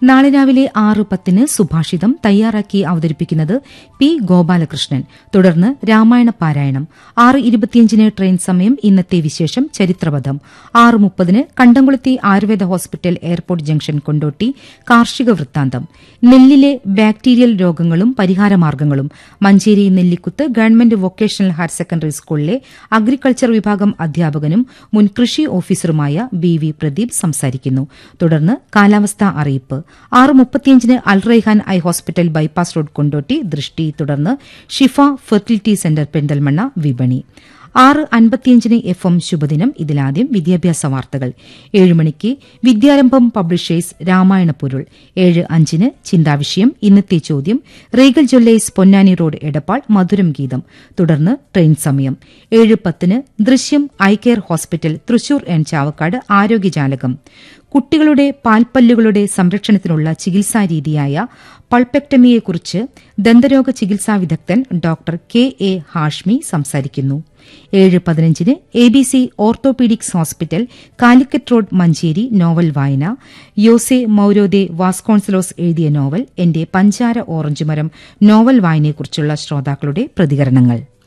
നാളെ രാവിലെ ആറ് പത്തിന് സുഭാഷിതം തയ്യാറാക്കി അവതരിപ്പിക്കുന്നത് പി ഗോപാലകൃഷ്ണൻ തുടർന്ന് രാമായണ പാരായണം ആറ് ഇരുപത്തിയഞ്ചിന് ട്രെയിൻ സമയം ഇന്നത്തെ വിശേഷം ചരിത്രപഥം ആറ് മുപ്പതിന് Kandamkulathi Ayurveda hospital airport junction Kondotty കാർഷിക വൃത്താന്തം നെല്ലിലെ ബാക്ടീരിയൽ രോഗങ്ങളും പരിഹാരമാർഗ്ഗങ്ങളും Manjeri Nellikuth government vocational higher secondary സ്കൂളിലെ അഗ്രികൾച്ചർ വിഭാഗം അധ്യാപകനും മുൻ കൃഷി ഓഫീസറുമായ ബി വി പ്രദീപ് സംസാരിക്കുന്നു തുടർന്ന് കാലാവസ്ഥാ അറിയിപ്പ് ആറ് മുപ്പത്തിയഞ്ചിന് Alraihan eye hospital bypass road Kondotty ദൃഷ്ടി തുടർന്ന് ഷിഫ ഫെർട്ടിലിറ്റി സെന്റർ പെരിന്തൽമണ്ണ വിപണി ആറ് അൻപത്തിയഞ്ചിന് എഫ് എം ശുഭദിനം ഇതിലാദ്യം വിദ്യാഭ്യാസ വാർത്തകൾ ഏഴ് മണിക്ക് വിദ്യാരംഭം പബ്ലിഷേഴ്സ് രാമായണ പൊരുൾ ഏഴ് അഞ്ചിന് ചിന്താവിഷയം ഇന്നത്തെ ചോദ്യം regal jewellers Ponnani road Edappal മധുരം ഗീതം തുടർന്ന് ട്രെയിൻ സമയം ഏഴ് പത്തിന് ദൃശ്യം eye care hospital Thrissur N Chavakkad ആരോഗ്യജാലകം കുട്ടികളുടെ പാൽപ്പല്ലുകളുടെ സംരക്ഷണത്തിനുള്ള ചികിത്സാരീതിയായ പൾപെക്ടമിയെക്കുറിച്ച് ദന്തരോഗ ചികിത്സാ വിദഗ്ധൻ ഡോക്ടർ കെ എ ഹാഷ്മി സംസാരിക്കുന്നു ഏഴ് പതിനഞ്ചിന് A B C orthopaedics hospital Calicut road Manjeri novel വായന യോസെ മൌരോദെ വാസ്കോൺസലോസ് എഴുതിയ നോവൽ എന്റെ പഞ്ചാര ഓറഞ്ച് മരം നോവൽ വായനയെക്കുറിച്ചുള്ള ശ്രോതാക്കളുടെ പ്രതികരണങ്ങൾ